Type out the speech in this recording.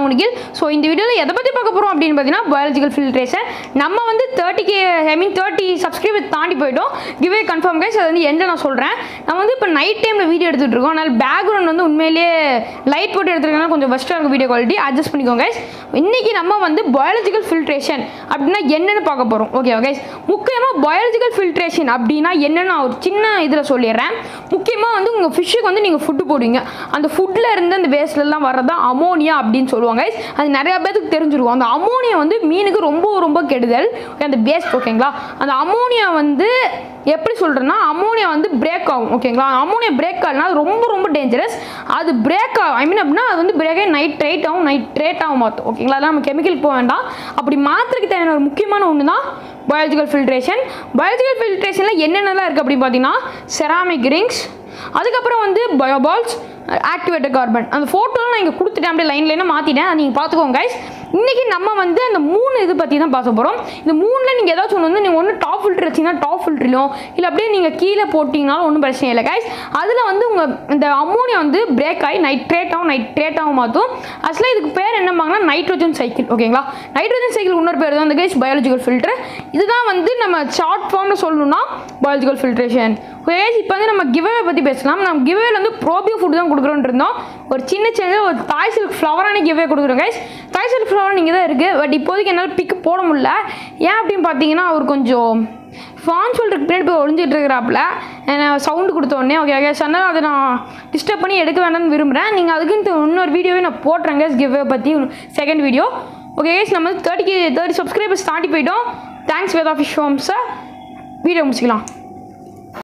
Nikhil so இந்த வீடியோவில் எதை பற்றி பார்க்க போகிறோம் அப்படின்னு பார்த்தீங்கன்னா பயாலஜிக்கல் ஃபில்ட்ரேஷன் நம்ம வந்து thirty K I mean thirty subscriber தாண்டி போயிட்டோம் கிவே கன்ஃபார்ம் கைஸ் அது வந்து எந்த நான் சொல்கிறேன் நம்ம வந்து இப்போ நைட் டைமில் வீடியோ எடுத்துகிட்டு இருக்கோம் அதனால் பேக்ரவுண்ட் வந்து உண்மையிலேயே லைட் போட்டு எடுத்துருக்கனால கொஞ்சம் பெஸ்ட்டாக இருக்கும் வீடியோ குவாலிட்டி அட்ஜஸ்ட் பண்ணிக்கோங்க கைஸ் இன்றைக்கி நம்ம வந்து பயாலஜிக்கல் ஃபில்ட்ரேஷன் அப்படின்னா என்னென்னு பார்க்க போகிறோம் ஓகே கைஸ் முக்கியமாக பயாலஜிக்கல் ஃபில்ட்ரேஷன் அப்படின்னா என்னென்னு நான் ஒரு சின்ன இதில் சொல்லிடுறேன் முக்கியமாக வந்து உங்கள் ஃபிஷ்ஷுக்கு வந்து நீங்கள் ஃபுட்டு போடுவீங்க அந்த ஃபுட்டில் இருந்து அந்த வேஸ்ட்லலாம் வர்றது அமோனியா அப்படின்னு சொல்லுவாங்க guys. அது நிறையா பேருக்கு தெரிஞ்சிருக்கும் அந்த அமோனியா வந்து மீனுக்கு ரொம்ப ரொம்ப கெடுதல் அந்த வேஸ்ட் ஓகேங்களா அந்த அமோனியா வந்து எப்படி சொல்கிறேன்னா அமோனியா வந்து பிரேக் ஆகும் ஓகேங்களா அமோனியா பிரேக் ஆகுனா அது ரொம்ப ரொம்ப டேஞ்சரஸ் அது பிரேக் ஆகும் ஐ மீன் அப்படின்னா அது வந்து பிரேக் ஆகி நைட் ட்ரேட் ஆகும் நைட் ட்ரேட் ஆகும் மாற்றும் ஓகேங்களா அதெல்லாம் நம்ம கெமிக்கல் போக வேண்டாம் அப்படி மாத்திரைக்கு தேவையான ஒரு முக்கியமான ஒன்று தான் பயாலஜிக்கல் ஃபில்ட்ரேஷன் பயாலஜிக்கல் ஃபில்ட்ரேஷனில் என்னென்னலாம் இருக்குது அப்படின்னு பார்த்தீங்கன்னா செராமிக் ரிங்ஸ் அதுக்கப்புறம் வந்து பயோபால்ஸ் ஆக்டிவேட்டட் கார்பன் அந்த ஃபோட்டோலாம் நான் இங்கே கொடுத்துட்டேன் அப்படியே லைன் லைனாக மாற்றிட்டேன் அதை நீங்கள் பார்த்துக்கோங்க கைஸ் இன்றைக்கி நம்ம வந்து அந்த மூணு இது பற்றி தான் பார்க்க போகிறோம் இந்த மூணில் நீங்கள் ஏதாச்சும் ஒன்று வந்து நீங்கள் ஒன்று டாப் ஃபில்டர் வச்சிங்கன்னா டாப் ஃபில்ட்ரிலும் இல்லை அப்படியே நீங்கள் கீழே போட்டிங்கனாலும் ஒன்றும் பிரச்சனை இல்லை கைஸ் அதில் வந்து உங்கள் இந்த அம்மோனியா வந்து பிரேக் ஆகி நைட்ரேட் ஆகும் நைட்ரேட் ஆகும் மாற்றும் ஆக்சுவலாக இதுக்கு பேர் என்னம்பாங்கன்னா நைட்ரோஜன் சைக்கிள் ஓகேங்களா நைட்ரோஜன் சைக்கிள் இன்னொரு பேர் தான் அந்த கைஸ் பயாலஜிக்கல் ஃபில்டர் இதுதான் வந்து நம்ம ஷார்ட் ஃபார்மில் சொல்லணும்னா பயாலஜிக்கல் ஃபில்ட்ரேஷன் கைஸ் இப்போ வந்து நம்ம கிவ்வே பற்றி பேசலாம் நம்ம கிவ்வேல வந்து ப்ரோபியோ ஃபுட் தான் கொடுக்குறோன்னு இருந்தோம் ஒரு சின்ன சின்ன ஒரு தாய் சில்க் ஃப்ளவரான கிவ்வே கொடுக்குறோம் கைஸ் தாய் சில்க் ஃப்ளவர் நீங்கள் தான் இருக்குது பட் இப்போதைக்கு என்னால் பிக் போட முடியல ஏன் அப்படின்னு பார்த்தீங்கன்னா அவர் கொஞ்சம் ஃபான் சொல்கிறதுக்கு பின்னாடி போய் ஒளிஞ்சிட்டு இருக்கிறாப்புல சவுண்டு கொடுத்த உடனே ஓகே ஓகே அதனால் அதை நான் டிஸ்டர்ப் பண்ணி எடுக்க வேண்டாம்னு விரும்புகிறேன் நீங்கள் அதுக்குன்னு இன்னொரு வீடியோவே நான் போட்டுறேன் கேஸ் கிவ்வே பற்றி செகண்ட் வீடியோ ஓகே கேஸ் நம்ம தேர்ட்டிக்கு தேர்ட்டி சப்ஸ்கிரைபர்ஸ் தாண்டி போயிட்டோம் தேங்க்ஸ் வேதா ஃபிஷ் ஹோம்ஸை வீடியோ முடிச்சிக்கலாம்